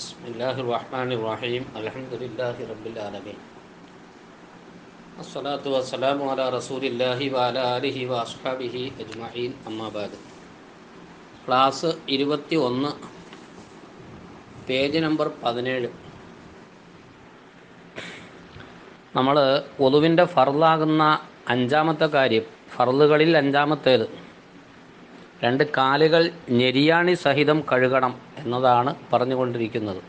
بسم الله الرحمن الرحيم الحمد لله رب العالمين الصلاة والسلام على رسول الله وعلى آله وأصحابه أجمعين أما بعد class ഇരുപത്തി ഒന്ന് page number പതിനേഴ് നമ്മൾ ഒതുവിൻ്റെ ഫർലാകുന്ന അഞ്ചാമത്തെ കാര്യം ഫർളുകളിൽ അഞ്ചാമത്തേത് രണ്ട് കാലുകൾ ഞെരിയാണി സഹിതം കഴുകണം എന്നതാണ് പറഞ്ഞുകൊണ്ടിരിക്കുന്നത്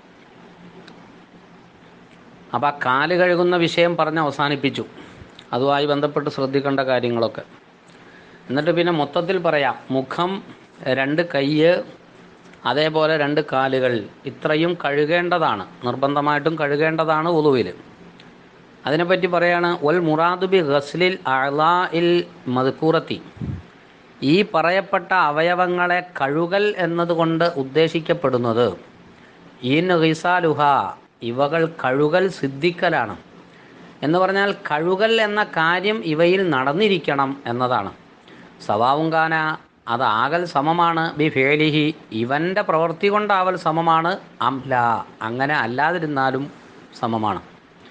അപ്പോൾ ആ കാല് കഴുകുന്ന വിഷയം പറഞ്ഞ് അവസാനിപ്പിച്ചു അതുമായി ബന്ധപ്പെട്ട് ശ്രദ്ധിക്കേണ്ട കാര്യങ്ങളൊക്കെ എന്നിട്ട് പിന്നെ മൊത്തത്തിൽ പറയാം മുഖം രണ്ട് കയ്യ് അതേപോലെ രണ്ട് കാലുകൾ ഇത്രയും കഴുകേണ്ടതാണ് നിർബന്ധമായിട്ടും കഴുകേണ്ടതാണ് ഉളുവിൽ അതിനെപ്പറ്റി പറയാണ് ഒൽ മുറാദുബി ഗസ്ലിൽ അളാ ഇൽ മദ്കൂറത്തി ഈ പറയപ്പെട്ട അവയവങ്ങളെ കഴുകൽ എന്നതുകൊണ്ട് ഉദ്ദേശിക്കപ്പെടുന്നത് ഇൻ ഹിസാലുഹ ഇവകൾ കഴുകൽ സിദ്ധിക്കലാണ് എന്ന് പറഞ്ഞാൽ കഴുകൽ എന്ന കാര്യം ഇവയിൽ നടന്നിരിക്കണം എന്നതാണ് സവാവുങ്കാന അത് ആകൽ സമമാണ് ബി ഫേലിഹി ഇവൻ്റെ പ്രവൃത്തി കൊണ്ടാവൽ സമമാണ് അംല അങ്ങനെ അല്ലാതിരുന്നാലും സമമാണ്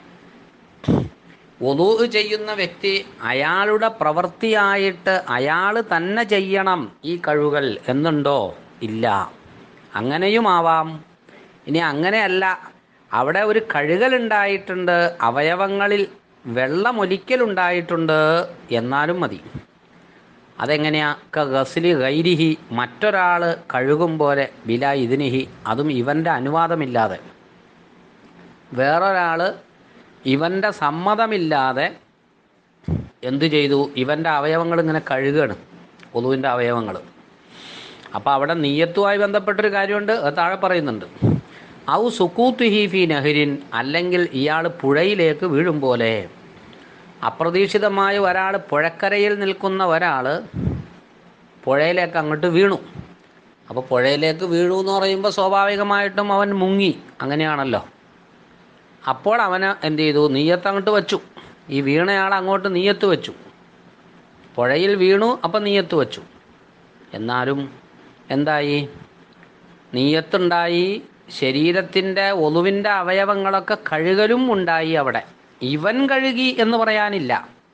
ഒതു ചെയ്യുന്ന വ്യക്തി അയാളുടെ പ്രവൃത്തിയായിട്ട് അയാൾ തന്നെ ചെയ്യണം ഈ കഴുകൽ എന്നുണ്ടോ ഇല്ല അങ്ങനെയുമാവാം ഇനി അങ്ങനെയല്ല അവിടെ ഒരു കഴുകൽ ഉണ്ടായിട്ടുണ്ട് അവയവങ്ങളിൽ വെള്ളമൊലിക്കലുണ്ടായിട്ടുണ്ട് എന്നാലും മതി അതെങ്ങനെയാ ക ഗസ്ലി ഗൈരിഹി മറ്റൊരാൾ കഴുകും പോലെ ബില ഇതിനിഹി അതും ഇവൻ്റെ അനുവാദമില്ലാതെ വേറൊരാൾ ഇവൻ്റെ സമ്മതമില്ലാതെ എന്തു ചെയ്തു ഇവൻ്റെ അവയവങ്ങൾ ഇങ്ങനെ കഴുകുകയാണ് ഒതുവിൻ്റെ അവയവങ്ങൾ അപ്പോൾ അവിടെ നീയത്തുമായി ബന്ധപ്പെട്ടൊരു കാര്യമുണ്ട് അത് താഴെ പറയുന്നുണ്ട് ഔ സുക്കൂത്ത് ഹീഫി നെഹ്റിൻ അല്ലെങ്കിൽ ഇയാൾ പുഴയിലേക്ക് വീഴും പോലെ അപ്രതീക്ഷിതമായി ഒരാൾ പുഴക്കരയിൽ നിൽക്കുന്ന ഒരാൾ പുഴയിലേക്ക് അങ്ങോട്ട് വീണു അപ്പോൾ പുഴയിലേക്ക് വീണു എന്ന് പറയുമ്പോൾ സ്വാഭാവികമായിട്ടും അവൻ മുങ്ങി അങ്ങനെയാണല്ലോ അപ്പോൾ അവന് എന്ത് ചെയ്തു നീയത്ത് അങ്ങോട്ട് വെച്ചു ഈ വീണയാൾ അങ്ങോട്ട് നീയത്ത് വെച്ചു പുഴയിൽ വീണു അപ്പം നീയത്ത് വെച്ചു എന്നാലും എന്തായി നീയത്തുണ്ടായി ശരീരത്തിൻ്റെ ഒതുവിൻ്റെ അവയവങ്ങളൊക്കെ കഴുകലും ഉണ്ടായി അവിടെ ഇവൻ കഴുകി എന്ന് പറയാനില്ല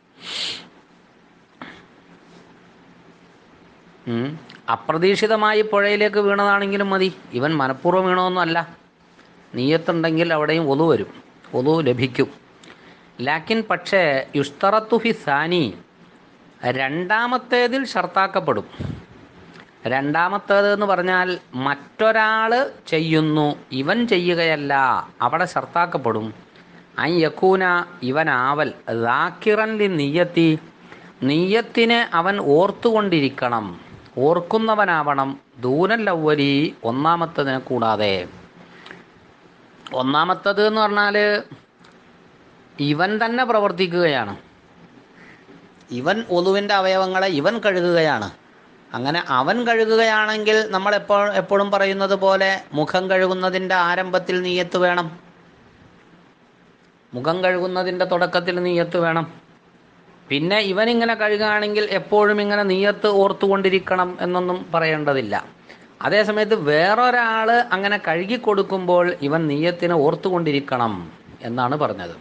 ഉം. അപ്രതീക്ഷിതമായി പുഴയിലേക്ക് വീണതാണെങ്കിലും മതി ഇവൻ മനഃപൂർവ്വം വീണതൊന്നുമല്ല നീയത്തുണ്ടെങ്കിൽ അവിടെയും ഒതു വരും ഒതു ലഭിക്കും ലാക്കിൻ പക്ഷേ യുസ്തറത്തുഫി സാനി രണ്ടാമത്തേതിൽ ഷർത്താക്കപ്പെടും രണ്ടാമത്തേത് എന്ന് പറഞ്ഞാൽ മറ്റൊരാൾ ചെയ്യുന്നു ഇവൻ ചെയ്യുകയല്ല അവിടെ ഷർത്താക്കപ്പെടും അൻ യക്കൂന ഇവനാവൽ ദാക്കിറൻ ലി നീയത്തി നീയത്തിനെ അവൻ ഓർത്തുകൊണ്ടിരിക്കണം ഓർക്കുന്നവനാവണം ദൂരല്ലവലി ഒന്നാമത്തതിനെ കൂടാതെ ഒന്നാമത്തത് എന്ന് പറഞ്ഞാൽ ഇവൻ തന്നെ പ്രവർത്തിക്കുകയാണ് ഇവൻ ഒതുവിൻ്റെ അവയവങ്ങളെ ഇവൻ കഴുകുകയാണ് അങ്ങനെ അവൻ കഴുകുകയാണെങ്കിൽ നമ്മൾ എപ്പോൾ എപ്പോഴും പറയുന്നത് പോലെ മുഖം കഴുകുന്നതിൻ്റെ ആരംഭത്തിൽ നീയത്ത് വേണം മുഖം കഴുകുന്നതിൻ്റെ തുടക്കത്തിൽ നീയത്ത് വേണം പിന്നെ ഇവൻ ഇങ്ങനെ കഴുകുകയാണെങ്കിൽ എപ്പോഴും ഇങ്ങനെ നീയത്ത് ഓർത്തുകൊണ്ടിരിക്കണം എന്നൊന്നും പറയേണ്ടതില്ല അതേസമയത്ത് വേറൊരാൾ അങ്ങനെ കഴുകി കൊടുക്കുമ്പോൾ ഇവൻ നീയത്തിനെ ഓർത്തുകൊണ്ടിരിക്കണം എന്നാണ് പറഞ്ഞത്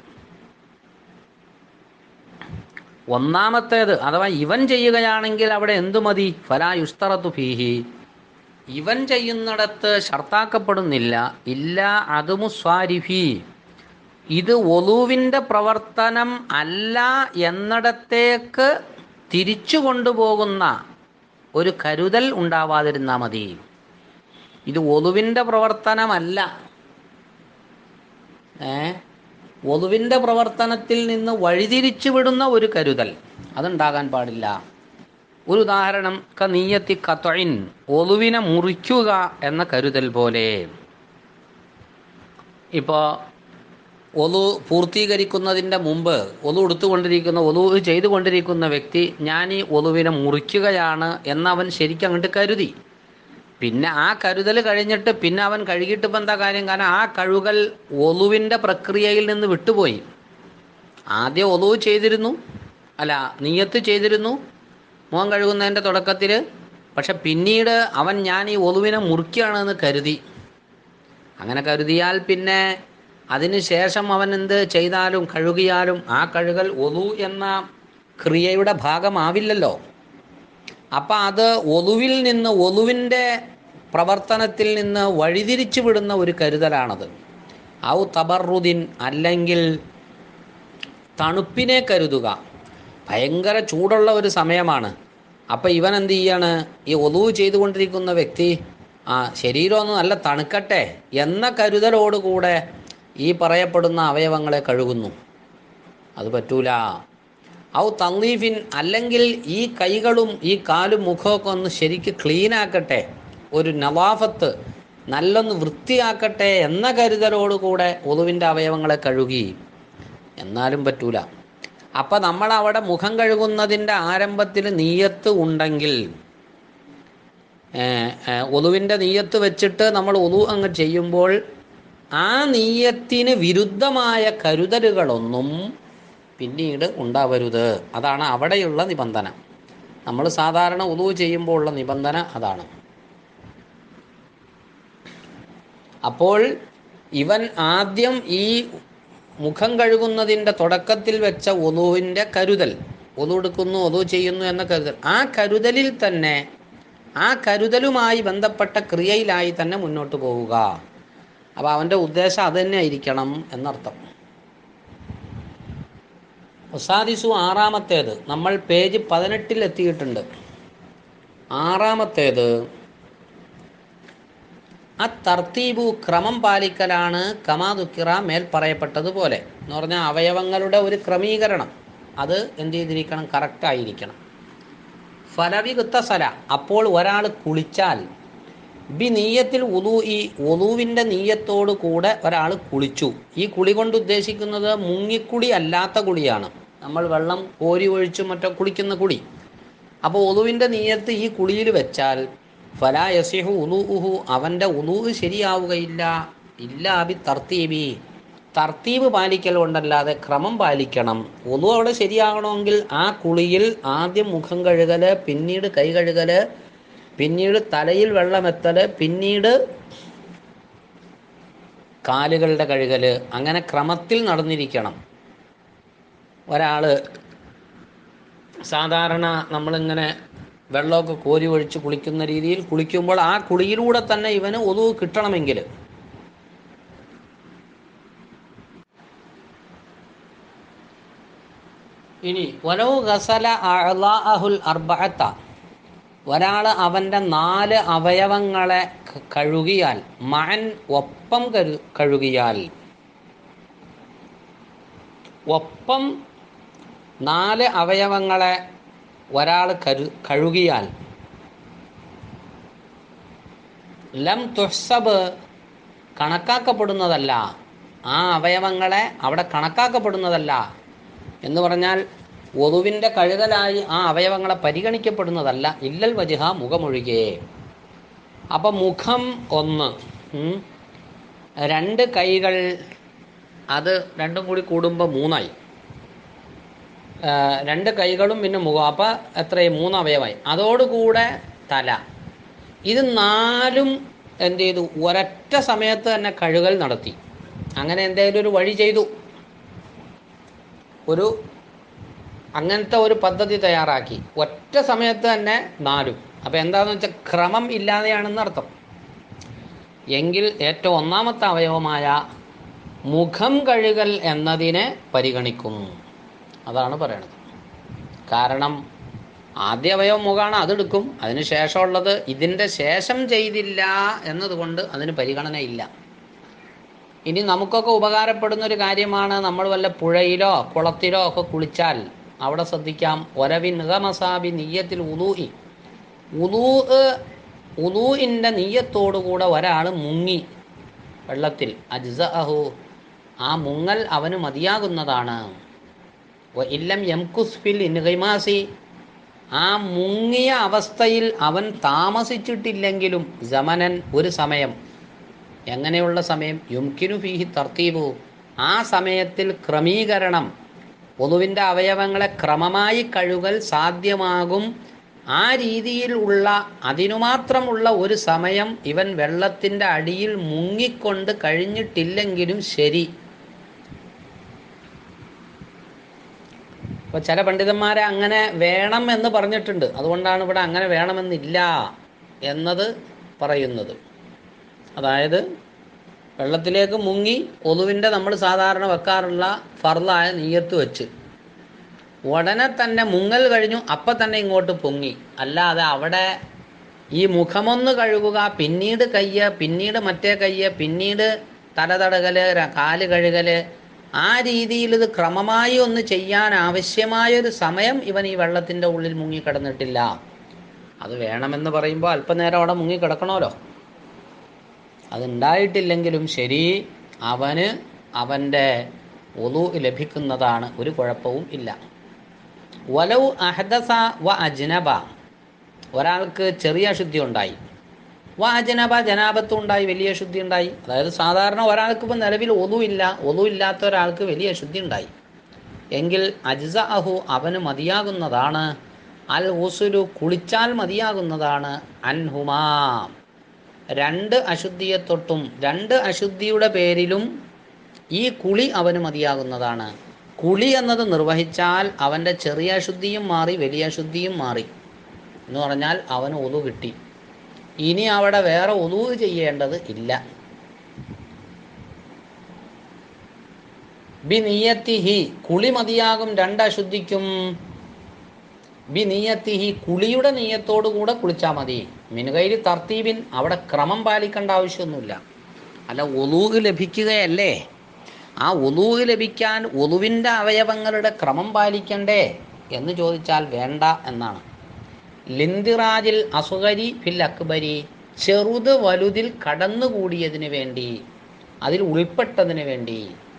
ഒന്നാമത്തേത് അഥവാ ഇവൻ ചെയ്യുകയാണെങ്കിൽ അവിടെ എന്തു മതി ഫലാ യുസ്തറത്തു ഫീഹി ഇവൻ ചെയ്യുന്നിടത്ത് ഷർത്താക്കപ്പെടുന്നില്ല ഇല്ല അതുമുസ്വാരിഫി ഇത് ഒലുവിൻ്റെ പ്രവർത്തനം അല്ല എന്നിടത്തേക്ക് തിരിച്ചു കൊണ്ടുപോകുന്ന ഒരു കരുതൽ ഉണ്ടാവാതിരുന്നാൽ മതി ഇത് ഒലുവിൻ്റെ പ്രവർത്തനമല്ല ഏ ഒലുവിൻ്റെ പ്രവർത്തനത്തിൽ നിന്ന് വഴിതിരിച്ചു വിടുന്ന ഒരു കരുതൽ അതുണ്ടാകാൻ പാടില്ല ഒരു ഉദാഹരണം ക നീയത്തി കത്തൊഴിൻ ഒലുവിനെ മുറിക്കുക എന്ന കരുതൽ പോലെ ഇപ്പോൾ ഒലു പൂർത്തീകരിക്കുന്നതിൻ്റെ മുമ്പ് ഒലു എടുത്തുകൊണ്ടിരിക്കുന്ന ഒലു ചെയ്തുകൊണ്ടിരിക്കുന്ന വ്യക്തി ഞാൻ ഈ ഒലുവിനെ മുറിക്കുകയാണ് എന്നവൻ ശരിക്കും അങ്ങോട്ട് കരുതി പിന്നെ ആ കരുതൽ കഴിഞ്ഞിട്ട് പിന്നെ അവൻ കഴുകിയിട്ട് ഇപ്പം എന്താ കാര്യം കാരണം ആ കഴുകൽ ഒലുവിൻ്റെ പ്രക്രിയയിൽ നിന്ന് വിട്ടുപോയി ആദ്യം ഒലു ചെയ്തിരുന്നു അല്ല നീയത്ത് ചെയ്തിരുന്നു മുഖം കഴുകുന്നതിൻ്റെ തുടക്കത്തിൽ പക്ഷെ പിന്നീട് അവൻ ഞാൻ ഈ ഒലുവിനെ മുറിക്കുകയാണെന്ന് കരുതി അങ്ങനെ കരുതിയാൽ പിന്നെ അതിന് ശേഷം അവൻ എന്ത് ചെയ്താലും കഴുകിയാലും ആ കഴുകൽ ഒതു എന്ന ക്രിയയുടെ ഭാഗമാവില്ലല്ലോ അപ്പം അത് ഒതുവിൽ നിന്ന് ഒതുവിൻ്റെ പ്രവർത്തനത്തിൽ നിന്ന് വഴിതിരിച്ചു വിടുന്ന ഒരു കരുതലാണത് ഔ തബറുദ്ദീൻ അല്ലെങ്കിൽ തണുപ്പിനെ കരുതുക ഭയങ്കര ചൂടുള്ള ഒരു സമയമാണ് അപ്പം ഇവൻ എന്ത് ചെയ്യാണ് ഈ ഒതുവ് ചെയ്തുകൊണ്ടിരിക്കുന്ന വ്യക്തി ആ ശരീരം ഒന്ന് നല്ല തണുക്കട്ടെ എന്ന കരുതലോടുകൂടെ ഈ പറയപ്പെടുന്ന അവയവങ്ങളെ കഴുകുന്നു അത് പറ്റൂല ഔ തന്നീഫിൻ അല്ലെങ്കിൽ ഈ കൈകളും ഈ കാലും മുഖമൊക്കെ ഒന്ന് ശരിക്ക് ക്ലീനാക്കട്ടെ ഒരു നവാഫത്ത് നല്ലൊന്ന് വൃത്തിയാക്കട്ടെ എന്ന കരുതലോടുകൂടെ ഒതുവിൻ്റെ അവയവങ്ങളെ കഴുകി എന്നാലും പറ്റൂല അപ്പം നമ്മൾ അവിടെ മുഖം കഴുകുന്നതിൻ്റെ ആരംഭത്തിൽ നീയത്ത് ഉണ്ടെങ്കിൽ ഒതുവിൻ്റെ നീയത്ത് വെച്ചിട്ട് നമ്മൾ ഒതു അങ്ങ് ചെയ്യുമ്പോൾ ആ നീയത്തിന് വിരുദ്ധമായ കരുതലുകളൊന്നും പിന്നീട് ഉണ്ടാവരുത് അതാണ് അവിടെയുള്ള നിബന്ധന നമ്മൾ സാധാരണ ഉദു ചെയ്യുമ്പോൾ ഉള്ള നിബന്ധന അതാണ് അപ്പോൾ ഇവൻ ആദ്യം ഈ മുഖം കഴുകുന്നതിൻ്റെ തുടക്കത്തിൽ വെച്ച ഒതുവിൻ്റെ കരുതൽ ഒതു എടുക്കുന്നു ഒതു ചെയ്യുന്നു എന്ന കരുതൽ ആ കരുതലിൽ തന്നെ ആ കരുതലുമായി ബന്ധപ്പെട്ട ക്രിയയിലായി തന്നെ മുന്നോട്ട് പോവുക അപ്പോൾ അവൻ്റെ ഉദ്ദേശം അത് തന്നെ ആയിരിക്കണം എന്നർത്ഥം ഒസാദിസു ആറാമത്തേത് നമ്മൾ പേജ് പതിനെട്ടിൽ എത്തിയിട്ടുണ്ട് ആറാമത്തേത് ആ തർത്തീബു ക്രമം പാലിക്കലാണ് കമാതുക്കിറ മേൽ പറയപ്പെട്ടതുപോലെ എന്ന് പറഞ്ഞാൽ അവയവങ്ങളുടെ ഒരു ക്രമീകരണം അത് എന്ത് ചെയ്തിരിക്കണം കറക്റ്റായിരിക്കണം ഫലവികുത്ത സല അപ്പോൾ ഒരാൾ കുളിച്ചാൽ ബി നീയത്തിൽ ഉദു ഈ ഉദുവിൻ്റെ നീയത്തോടു കൂടെ ഒരാൾ കുളിച്ചു ഈ കുളി കൊണ്ട് ഉദ്ദേശിക്കുന്നത് മുങ്ങിക്കുളി അല്ലാത്ത കുളിയാണ് നമ്മൾ വെള്ളം കോരി ഒഴിച്ച് മറ്റോ കുളിക്കുന്ന കുളി അപ്പോൾ ഉദുവിൻ്റെ നീയത്ത് ഈ കുളിയിൽ വെച്ചാൽ ഫലാ യസിഹു ഉദുഹു അവൻ്റെ ഉദു ശരിയാവുകയില്ല ഇല്ല അബി തർത്തീബി തർത്തീബ് പാലിക്കൽ കൊണ്ടല്ലാതെ ക്രമം പാലിക്കണം ഒതു അവിടെ ശരിയാകണമെങ്കിൽ ആ കുളിയിൽ ആദ്യം മുഖം കഴുകല് പിന്നീട് കൈ കഴുകല് പിന്നീട് തലയിൽ വെള്ളമെത്തല് പിന്നീട് കാലുകളുടെ കഴുകല് അങ്ങനെ ക്രമത്തിൽ നടന്നിരിക്കണം ഒരാൾ സാധാരണ നമ്മളിങ്ങനെ വെള്ളമൊക്കെ കോരി ഒഴിച്ച് കുളിക്കുന്ന രീതിയിൽ കുളിക്കുമ്പോൾ ആ കുളിയിലൂടെ തന്നെ ഇവന് ഒതു കിട്ടണമെങ്കിൽ ഇനി വലോ ഗസല അഹുൽ അർബഅത്ത ഒരാൾ അവൻ്റെ നാല് അവയവങ്ങളെ ക- കഴുകിയാൽ മൻ ഒപ്പം കരു കഴുകിയാൽ ഒപ്പം നാല് അവയവങ്ങളെ ഒരാൾ കരു കഴുകിയാൽ ലം തുഹ്സബ് കണക്കാക്കപ്പെടുന്നതല്ല ആ അവയവങ്ങളെ അവിടെ കണക്കാക്കപ്പെടുന്നതല്ല എന്ന് പറഞ്ഞാൽ ഒതുവിൻ്റെ കഴുകലായി ആ അവയവങ്ങളെ പരിഗണിക്കപ്പെടുന്നതല്ല ഇല്ലൽ വജിഹ മുഖമൊഴികെ അപ്പം മുഖം ഒന്ന് ഉം. രണ്ട് കൈകൾ അത് രണ്ടും കൂടി കൂടുമ്പോൾ മൂന്നായി ആ, രണ്ട് കൈകളും പിന്നെ മുഖം അപ്പം എത്രയും മൂന്ന് അവയവമായി അതോടുകൂടെ തല ഇത് നാലും എന്ത് ചെയ്തു ഒരൊറ്റ സമയത്ത് തന്നെ കഴുകൽ നടത്തി അങ്ങനെ എന്തെങ്കിലും ഒരു വഴി ചെയ്തു ഒരു അങ്ങനത്തെ ഒരു പദ്ധതി തയ്യാറാക്കി ഒറ്റ സമയത്ത് തന്നെ നാലും അപ്പം എന്താണെന്ന് വെച്ചാൽ ക്രമം ഇല്ലാതെയാണെന്ന് അർത്ഥം എങ്കിൽ ഏറ്റവും ഒന്നാമത്തെ അവയവമായ മുഖം കഴുകൽ എന്നതിനെ പരിഗണിക്കുന്നു അതാണ് പറയണത് കാരണം ആദ്യ അവയവം മുഖമാണ് അതെടുക്കും അതിന് ശേഷമുള്ളത് ഇതിൻ്റെ ശേഷം ചെയ്തില്ല എന്നതുകൊണ്ട് അതിന് പരിഗണനയില്ല ഇനി നമുക്കൊക്കെ ഉപകാരപ്പെടുന്ന ഒരു കാര്യമാണ് നമ്മൾ വല്ല പുഴയിലോ കുളത്തിലോ ഒക്കെ കുളിച്ചാൽ അവിടെ ശ്രദ്ധിക്കാം ഒരവി നിഗമസാബി നീയത്തിൽ ഉദൂഇ ഉദൂ ഉദൂഇൻ്റെ നീയത്തോടുകൂടെ ഒരാൾ മുങ്ങി വെള്ളത്തിൽ അജ്സ അഹു ആ മുങ്ങൽ അവന് മതിയാകുന്നതാണ് വ ഇല്ലം യംകുസ് ഫിൽ ഇൻഗിമാസി ആ മുങ്ങിയ അവസ്ഥയിൽ അവൻ താമസിച്ചിട്ടില്ലെങ്കിലും ജമനൻ ഒരു സമയം എങ്ങനെയുള്ള സമയം യുംകിനു ഫീഹി തർത്തീബു ആ സമയത്തിൽ ക്രമീകരണം ഒതുവിൻ്റെ അവയവങ്ങളെ ക്രമമായി കഴുകൽ സാധ്യമാകും ആ രീതിയിൽ ഉള്ള അതിനുമാത്രമുള്ള ഒരു സമയം ഇവൻ വെള്ളത്തിൻ്റെ അടിയിൽ മുങ്ങിക്കൊണ്ട് കഴിഞ്ഞിട്ടില്ലെങ്കിലും ശരി അപ്പോൾ ചില പണ്ഡിതന്മാരെ അങ്ങനെ വേണം എന്ന് പറഞ്ഞിട്ടുണ്ട് അതുകൊണ്ടാണ് ഇവിടെ അങ്ങനെ വേണമെന്നില്ല എന്നത് പറയുന്നത് അതായത് വെള്ളത്തിലേക്ക് മുങ്ങി ഒതുവിൻ്റെ നമ്മൾ സാധാരണ വെക്കാറുള്ള ഫർലായ നീയത്ത് വെച്ച് ഉടനെ തന്നെ മുങ്ങൽ കഴിഞ്ഞു അപ്പം തന്നെ ഇങ്ങോട്ട് പൊങ്ങി അല്ലാതെ അവിടെ ഈ മുഖമൊന്ന് കഴുകുക പിന്നീട് കയ്യ് പിന്നീട് മറ്റേ കയ്യ് പിന്നീട് തല തടകല് ര- കാല് കഴുകല് ആ രീതിയിൽ ഇത് ക്രമമായി ഒന്ന് ചെയ്യാൻ ആവശ്യമായൊരു സമയം ഇവൻ ഈ വെള്ളത്തിൻ്റെ ഉള്ളിൽ മുങ്ങി കിടന്നിട്ടില്ല അത് വേണമെന്ന് പറയുമ്പോൾ അല്പനേരം അവിടെ മുങ്ങി കിടക്കണമല്ലോ അതുണ്ടായിട്ടില്ലെങ്കിലും ശരി അവന് അവൻ്റെ ഒതു ലഭിക്കുന്നതാണ് ഒരു കുഴപ്പവും ഇല്ല വലൗ അഹദസ വ അജ്നബ ഒരാൾക്ക് ചെറിയ അശുദ്ധി ഉണ്ടായി വ അജനബ ജനാപത്തും ഉണ്ടായി വലിയ ശുദ്ധി ഉണ്ടായി അതായത് സാധാരണ ഒരാൾക്ക് ഇപ്പം നിലവിൽ ഒതു ഇല്ല ഒതു ഇല്ലാത്ത ഒരാൾക്ക് വലിയ ശുദ്ധി ഉണ്ടായി എങ്കിൽ അജ്സ അഹു അവന് മതിയാകുന്നതാണ് അൽ ഉസുലു കുളിച്ചാൽ മതിയാകുന്നതാണ് അൻഹുമാ രണ്ട് അശുദ്ധിയെ തൊട്ടും രണ്ട് അശുദ്ധിയുടെ പേരിലും ഈ കുളി അവന് മതിയാകുന്നതാണ് കുളി എന്നത് നിർവഹിച്ചാൽ അവൻ്റെ ചെറിയ അശുദ്ധിയും മാറി വലിയ അശുദ്ധിയും മാറി എന്ന് പറഞ്ഞാൽ അവന് ഒതു കിട്ടി ഇനി അവിടെ വേറെ ഒതു ചെയ്യേണ്ടത് ഇല്ല ബി നീയത്തിഹി കുളി മതിയാകും രണ്ട് അശുദ്ധിക്കും ബി നീയത്തിഹി കുളിയുടെ നീയത്തോടു കൂടെ കുളിച്ചാൽ മതി മിനുകൈരി തർത്തീബിൻ അവിടെ ക്രമം പാലിക്കേണ്ട ആവശ്യമൊന്നുമില്ല അല്ല ഒലൂഹ് ലഭിക്കുകയല്ലേ ആ ഒലൂഹ് ലഭിക്കാൻ ഒലുവിൻ്റെ അവയവങ്ങളുടെ ക്രമം പാലിക്കണ്ടേ എന്ന് ചോദിച്ചാൽ വേണ്ട എന്നാണ് ലിന്ദിറാജിൽ അസുകരി ഫിൽ അക്ബരി ചെറുത് വലുതിൽ കടന്നുകൂടിയതിന് വേണ്ടി അതിൽ ഉൾപ്പെട്ടതിന് വേണ്ടി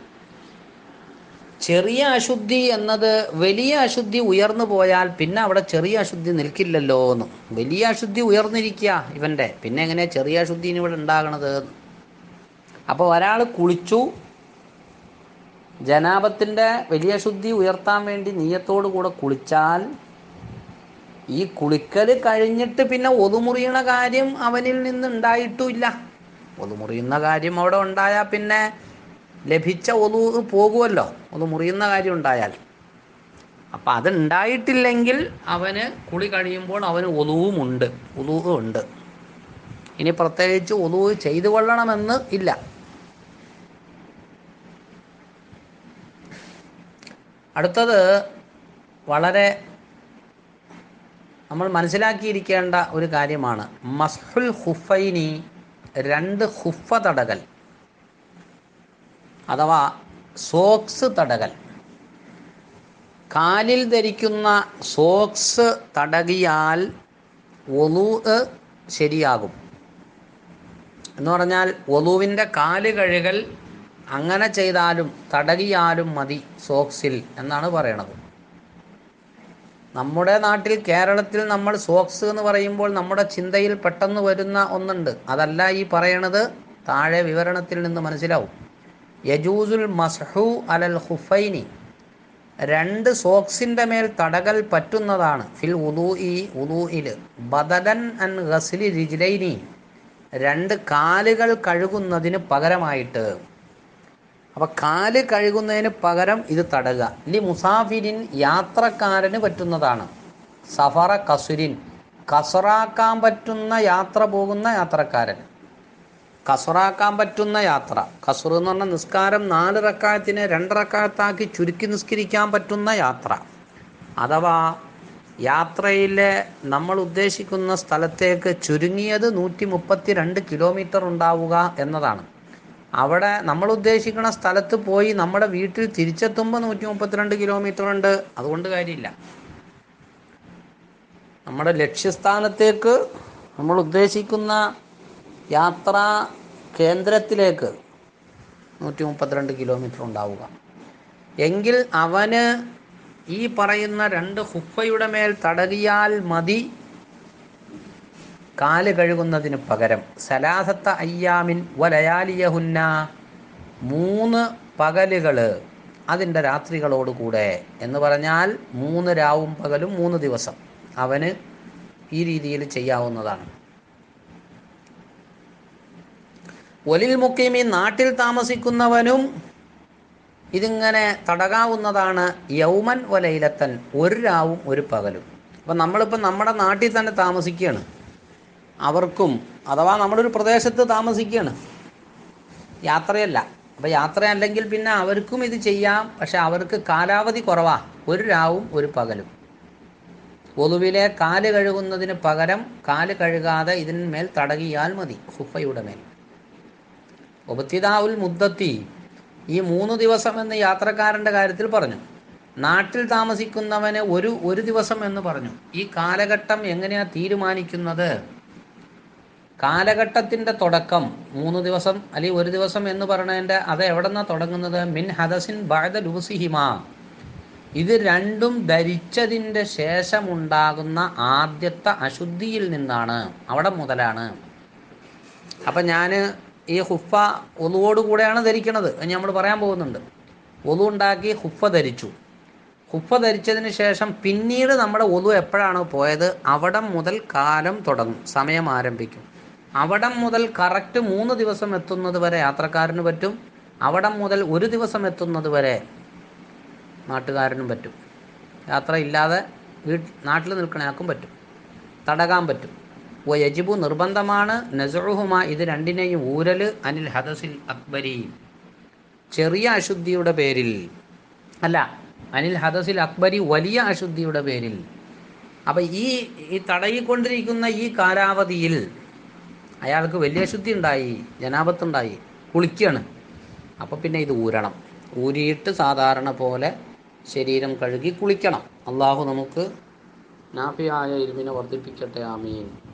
ചെറിയ അശുദ്ധി എന്നത് വലിയ അശുദ്ധി ഉയർന്നു പോയാൽ പിന്നെ അവിടെ ചെറിയ അശുദ്ധി നിൽക്കില്ലല്ലോ എന്ന് വലിയ അശുദ്ധി ഉയർന്നിരിക്കുക ഇവൻ്റെ പിന്നെ എങ്ങനെയാ ചെറിയ അശുദ്ധി ഇനി ഇവിടെ ഉണ്ടാകണത് അപ്പോൾ ഒരാൾ കുളിച്ചു ജനാപത്തിൻ്റെ വലിയ ശുദ്ധി ഉയർത്താൻ വേണ്ടി നീയത്തോടു കൂടെ കുളിച്ചാൽ ഈ കുളിക്കൽ കഴിഞ്ഞിട്ട് പിന്നെ ഒതുമുറിയണ കാര്യം അവനിൽ നിന്ന് ഉണ്ടായിട്ടുമില്ല ഒതുമുറിയുന്ന കാര്യം അവിടെ ഉണ്ടായാൽ പിന്നെ ലഭിച്ച ഒതു പോകുമല്ലോ ഒതു മുറിയുന്ന കാര്യം ഉണ്ടായാൽ അപ്പം അതുണ്ടായിട്ടില്ലെങ്കിൽ അവന് കുളി കഴിയുമ്പോൾ അവന് ഒതുവുമുണ്ട് ഒതുവ് ഉണ്ട് ഇനി പ്രത്യേകിച്ച് ഒതുവ് ചെയ്തു കൊള്ളണമെന്ന് ഇല്ല അടുത്തത് വളരെ നമ്മൾ മനസ്സിലാക്കിയിരിക്കേണ്ട ഒരു കാര്യമാണ് മസ്ഹുൽ ഹുഫൈനി രണ്ട് ഹുഫ തടകൽ അഥവാ സോക്സ് തടകൽ കാലിൽ ധരിക്കുന്ന സോക്സ് തടകിയാൽ ഒലു ശരിയാകും എന്ന് പറഞ്ഞാൽ ഒലുവിൻ്റെ കാല് കഴുകൽ അങ്ങനെ ചെയ്താലും തടകിയാലും മതി സോക്സിൽ എന്നാണ് പറയണത് നമ്മുടെ നാട്ടിൽ കേരളത്തിൽ നമ്മൾ സോക്സ് എന്ന് പറയുമ്പോൾ നമ്മുടെ ചിന്തയിൽ പെട്ടെന്ന് വരുന്ന ഒന്നുണ്ട് അതല്ല ഈ പറയണത് താഴെ വിവരണത്തിൽ നിന്ന് മനസ്സിലാവും യജൂസുൽ മസ്ഹു അലൽ ഹുഫൈനി രണ്ട് സോക്സിൻ്റെ മേൽ തടകൽ പറ്റുന്നതാണ് ഫിൽ ഉദൂഇ ഉദൂഇൽ ബദലൻ അൻ ഗസ്ലി റിജ്ലൈനി രണ്ട് കാലുകൾ കഴുകുന്നതിന് പകരമായിട്ട് അപ്പോൾ കാല് കഴുകുന്നതിന് പകരം ഇത് തടക ലി മുസാഫിരിൻ യാത്രക്കാരന് പറ്റുന്നതാണ് സഫറ കസുരിൻ കസറാക്കാൻ പറ്റുന്ന യാത്ര പോകുന്ന യാത്രക്കാരൻ കസറാക്കാൻ പറ്റുന്ന യാത്ര കസുർ എന്ന് പറഞ്ഞാൽ നിസ്കാരം നാല് റക്കായത്തിനെ രണ്ട് റക്കായത്താക്കി ചുരുക്കി നിസ്കരിക്കാൻ പറ്റുന്ന യാത്ര അഥവാ യാത്രയിലെ നമ്മൾ ഉദ്ദേശിക്കുന്ന സ്ഥലത്തേക്ക് ചുരുങ്ങിയത് നൂറ്റി മുപ്പത്തി രണ്ട് കിലോമീറ്റർ ഉണ്ടാവുക എന്നതാണ് അവിടെ നമ്മൾ ഉദ്ദേശിക്കുന്ന സ്ഥലത്ത് പോയി നമ്മുടെ വീട്ടിൽ തിരിച്ചെത്തുമ്പോൾ നൂറ്റി മുപ്പത്തിരണ്ട് കിലോമീറ്റർ ഉണ്ട് അതുകൊണ്ട് കാര്യമില്ല നമ്മുടെ ലക്ഷ്യസ്ഥാനത്തേക്ക് നമ്മൾ ഉദ്ദേശിക്കുന്ന യാത്രാ കേന്ദ്രത്തിലേക്ക് നൂറ്റി മുപ്പത്തിരണ്ട് കിലോമീറ്റർ ഉണ്ടാവുക എങ്കിൽ അവന് ഈ പറയുന്ന രണ്ട് ഹുഫയുടെ മേൽ തടകിയാൽ മതി കാല് കഴുകുന്നതിന് പകരം സലാസത്ത അയ്യാമിൻ വലയാലിയഹുന്ന മൂന്ന് പകലുകൾ അതിൻ്റെ രാത്രികളോടുകൂടെ എന്ന് പറഞ്ഞാൽ മൂന്ന് രാവും പകലും മൂന്ന് ദിവസം അവന് ഈ രീതിയിൽ ചെയ്യാവുന്നതാണ് ഒലിൽ മുക്കീമി നാട്ടിൽ താമസിക്കുന്നവനും ഇതിങ്ങനെ തടകാവുന്നതാണ് യൗമൻ ഒലയിലത്തൻ ഒരു രാവും ഒരു പകലും അപ്പം നമ്മളിപ്പോൾ നമ്മുടെ നാട്ടിൽ തന്നെ താമസിക്കുകയാണ് അവർക്കും അഥവാ നമ്മളൊരു പ്രദേശത്ത് താമസിക്കുകയാണ് യാത്രയല്ല അപ്പോൾ യാത്രയല്ലെങ്കിൽ പിന്നെ അവർക്കും ഇത് ചെയ്യാം പക്ഷെ അവർക്ക് കാലാവധി കുറവാ ഒരു രാവും ഒരു പകലും ഒതുവിലെ കാല് കഴുകുന്നതിന് പകരം കാല് കഴുകാതെ ഇതിന്മേൽ തടകിയാൽ മതി ഹുഫയുടെ മേൽ ഒബത്തിദാവുൽ മുദ്ദത്തി ഈ മൂന്ന് ദിവസം എന്ന് യാത്രക്കാരൻ്റെ കാര്യത്തിൽ പറഞ്ഞു നാട്ടിൽ താമസിക്കുന്നവന് ഒരു ഒരു ദിവസം എന്ന് പറഞ്ഞു ഈ കാലഘട്ടം എങ്ങനെയാണ് തീരുമാനിക്കുന്നത് കാലഘട്ടത്തിൻ്റെ തുടക്കം മൂന്ന് ദിവസം അല്ലെങ്കിൽ ഒരു ദിവസം എന്ന് പറയുന്നതിൻ്റെ അത് എവിടെ നിന്നാണ് തുടങ്ങുന്നത് മിൻ ഹദസിൻ ബാദ ലൂസിഹിമ ഇത് രണ്ടും ധരിച്ചതിൻ്റെ ശേഷമുണ്ടാകുന്ന ആദ്യത്തെ അശുദ്ധിയിൽ നിന്നാണ് അവിടെ മുതലാണ് അപ്പം ഞാൻ ഈ ഹുഫ ഒലുവോടുകൂടെയാണ് ധരിക്കണത് എന്ന് നമ്മൾ പറയാൻ പോകുന്നുണ്ട് ഒലു ഉണ്ടാക്കി ഹുഫ ധരിച്ചു ഹുഫ ധരിച്ചതിന് ശേഷം പിന്നീട് നമ്മുടെ ഒലു എപ്പോഴാണ് പോയത് അവിടം മുതൽ കാലം തുടങ്ങും സമയം ആരംഭിക്കും അവിടം മുതൽ കറക്റ്റ് മൂന്ന് ദിവസം എത്തുന്നത് വരെ യാത്രക്കാരന് പറ്റും അവിടം മുതൽ ഒരു ദിവസം എത്തുന്നത് വരെ നാട്ടുകാരനും പറ്റും യാത്ര ഇല്ലാതെ വീട്ട് നാട്ടിൽ നിൽക്കണയാൾക്കും പറ്റും തടകാൻ പറ്റും ഓ യജിബു നിർബന്ധമാണ് നസുഹുമ ഇത് രണ്ടിനെയും ഊരൽ അനിൽ ഹദസിൽ അക്ബരി ചെറിയ അശുദ്ധിയുടെ പേരിൽ അല്ല അനിൽ ഹദസിൽ അക്ബരി വലിയ അശുദ്ധിയുടെ പേരിൽ അപ്പം ഈ ഈ തടയിക്കൊണ്ടിരിക്കുന്ന ഈ കാലാവധിയിൽ അയാൾക്ക് വലിയ അശുദ്ധി ഉണ്ടായി ജനാപത്തുണ്ടായി കുളിക്കുകയാണ് അപ്പോൾ പിന്നെ ഇത് ഊരണം ഊരിയിട്ട് സാധാരണ പോലെ ശരീരം കഴുകി കുളിക്കണം അള്ളാഹു നമുക്ക് നാഫിയായ ഇരുമിനെ വർദ്ധിപ്പിക്കട്ടെ ആമീൻ